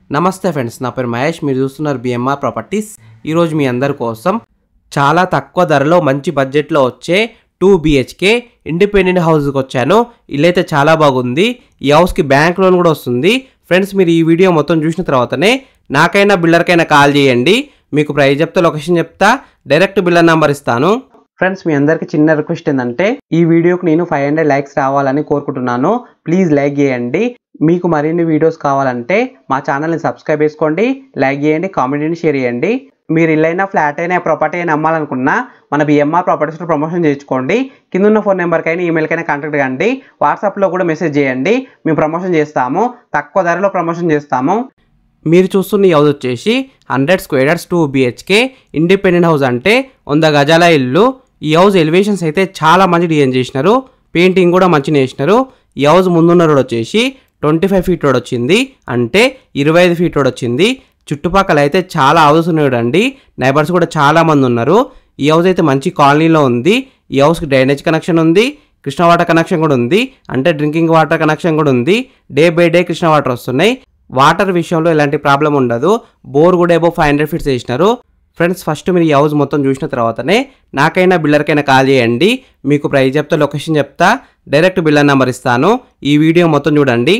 నమస్తే ఫ్రెండ్స్ నా పేరు మహేష్ మీరు చూస్తున్నారు బిఎంఆర్ ప్రాపర్టీస్ ఈరోజు మీ అందరి కోసం చాలా తక్కువ ధరలో మంచి బడ్జెట్లో వచ్చే టూ బిహెచ్కే ఇండిపెండెంట్ హౌస్కి వచ్చాను ఇల్లు అయితే చాలా బాగుంది ఈ హౌస్కి బ్యాంక్ లోన్ కూడా వస్తుంది ఫ్రెండ్స్ మీరు ఈ వీడియో మొత్తం చూసిన తర్వాతనే నాకైనా బిల్డర్కైనా కాల్ చేయండి మీకు ప్రైస్ చెప్తా లొకేషన్ చెప్తా డైరెక్ట్ బిల్లర్ నెంబర్ ఇస్తాను ఫ్రెండ్స్ మీ అందరికి చిన్న రిక్వెస్ట్ ఏంటంటే ఈ వీడియోకి నేను ఫైవ్ హండ్రెడ్ లైక్స్ రావాలని కోరుకుంటున్నాను ప్లీజ్ లైక్ చేయండి మీకు మరిన్ని వీడియోస్ కావాలంటే మా ఛానల్ని సబ్స్క్రైబ్ చేసుకోండి లైక్ చేయండి కామెంట్ని షేర్ చేయండి మీరు ఇల్లైనా ఫ్లాట్ అయినా ప్రాపర్టీ అయినా అమ్మాలనుకున్నా మన బిఎంఆర్ ప్రాపర్టీస్లో ప్రమోషన్ చేయించుకోండి కింద ఉన్న ఫోన్ నెంబర్కైనా ఈమెయిల్కైనా కాంటాక్ట్ కండి వాట్సాప్లో కూడా మెసేజ్ చేయండి మేము ప్రమోషన్ చేస్తాము తక్కువ ధరలో ప్రమోషన్ చేస్తాము మీరు చూస్తున్న ఈ హౌస్ వచ్చేసి hundred square yards two BHK independent house అంటే వంద గజాల ఇల్లు ఈ హౌస్ ఎలివేషన్స్ అయితే చాలా మంచి డిజైన్ చేసినారు పెయింటింగ్ కూడా మంచిగా వేసినారు ఈ హౌస్ ముందున్న రోడ్ వచ్చేసి ట్వంటీ ఫైవ్ ఫీట్ రోడ్ వచ్చింది అంటే ఇరవై ఐదు ఫీట్ రోడ్ వచ్చింది చుట్టుపక్కల అయితే చాలా హౌసెస్ ఉన్నాయండి నైబర్స్ కూడా చాలా మంది ఉన్నారు ఈ హౌస్ అయితే మంచి కాలనీలో ఉంది ఈ హౌస్కి డ్రైనేజ్ కనెక్షన్ ఉంది కృష్ణ వాటర్ కనెక్షన్ కూడా ఉంది అంటే డ్రింకింగ్ వాటర్ కనెక్షన్ కూడా ఉంది day by day Krishna water వస్తున్నాయి వాటర్ విషయంలో ఎలాంటి ప్రాబ్లం ఉండదు బోర్ కూడా ఏబో ఫైవ్ హండ్రెడ్ ఫీట్స్ వేసినారు ఫ్రెండ్స్ ఫస్ట్ మీరు ఈ హౌస్ మొత్తం చూసిన తర్వాతనే నాకైనా బిల్లర్కైనా కాల్ చేయండి మీకు ప్రైస్ చెప్తా లొకేషన్ చెప్తా డైరెక్ట్ బిల్లర్ నెంబర్ ఇస్తాను ఈ వీడియో మొత్తం చూడండి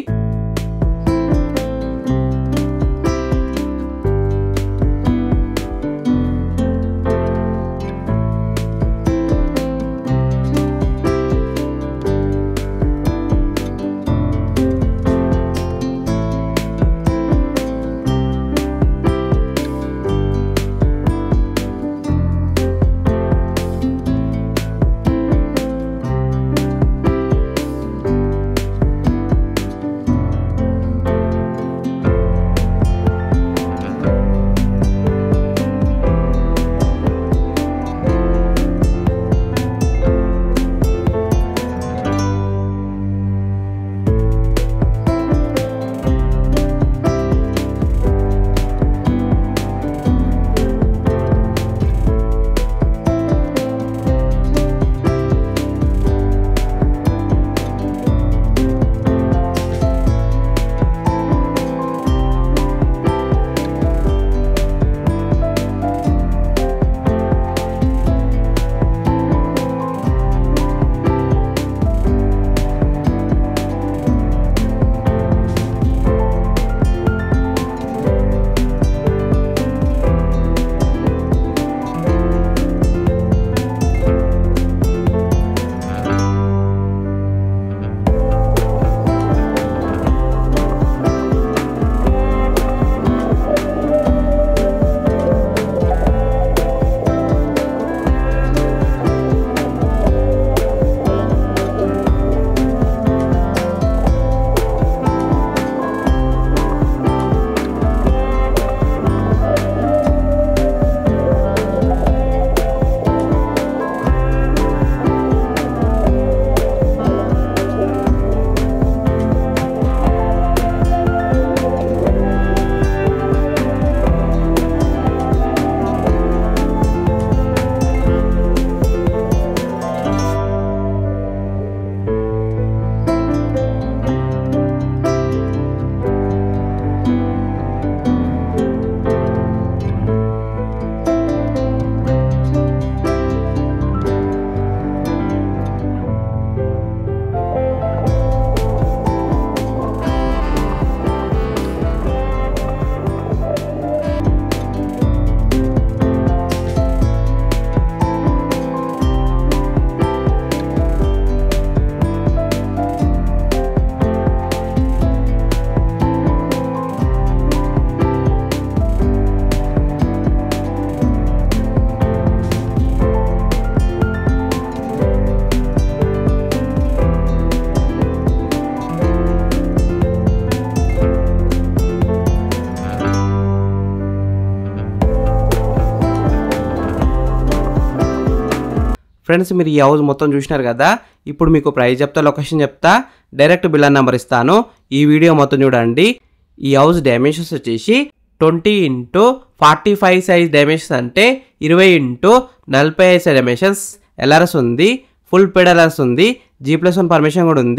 ఫ్రెండ్స్ మీరు ఈ హౌస్ మొత్తం చూసినారు కదా ఇప్పుడు మీకు ప్రైస్ చెప్తా లొకేషన్ చెప్తా డైరెక్ట్ బిల్లర్ నెంబర్ ఇస్తాను ఈ వీడియో మొత్తం చూడండి ఈ హౌస్ డైమెన్షన్స్ వచ్చేసి twenty into forty five size dimensions అంటే ఇరవై ఇంటూ నలభై ఐదు సైజ్ డైమెన్షన్స్ ఎల్ఆర్ఎస్ ఉంది ఫుల్ పెడ్ ఎల్ఆర్ఎస్ ఉంది జీ ప్లస్ వన్ పర్మిషన్ కూడా ఉంది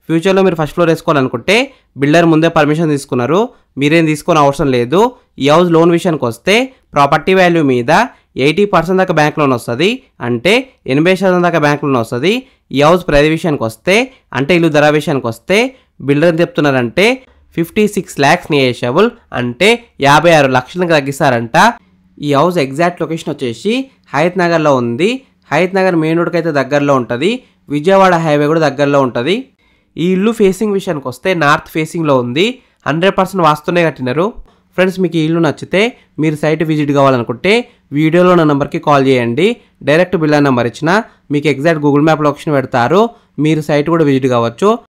ఫ్యూచర్లో మీరు ఫస్ట్ ఫ్లోర్ వేసుకోవాలనుకుంటే బిల్డర్ ముందే పర్మిషన్ తీసుకున్నారు మీరేం తీసుకొని అవసరం లేదు ఈ హౌస్ లోన్ విషయానికి వస్తే ప్రాపర్టీ వాల్యూ మీద ఎయిటీ పర్సెంట్ దాకా బ్యాంక్ లోన్ వస్తుంది అంటే ఎనభై శాతం దాకా బ్యాంక్ లోన్ వస్తుంది ఈ హౌస్ ప్రైజ్ విషయానికి వస్తే అంటే ఇల్లు ధర విషయానికి వస్తే బిల్డర్ ఏం చెప్తున్నారంటే ఫిఫ్టీ సిక్స్ ల్యాక్స్ నియేషబుల్ అంటే యాభై ఆరు లక్షలకు తగ్గిస్తారంట ఈ హౌస్ ఎగ్జాక్ట్ లొకేషన్ వచ్చేసి హయత్ నగర్లో ఉంది హయత్ నగర్ మెయిన్ రోడ్కి అయితే దగ్గరలో ఉంటుంది విజయవాడ హైవే కూడా దగ్గరలో ఉంటుంది ఈ ఇల్లు ఫేసింగ్ విషయానికి వస్తే నార్త్ ఫేసింగ్లో ఉంది హండ్రెడ్ పర్సెంట్ వాస్తునే కట్టినారు ఫ్రెండ్స్ మీకు ఈ ఇల్లు నచ్చితే మీరు సైట్ విజిట్ కావాలనుకుంటే వీడియోలో నా నెంబర్కి కాల్ చేయండి డైరెక్ట్ బిల్లా నెంబర్ ఇచ్చిన మీకు ఎగ్జాక్ట్ గూగుల్ మ్యాప్ లొకేషన్ పెడతారు మీరు సైట్ కూడా విజిట్ కావచ్చు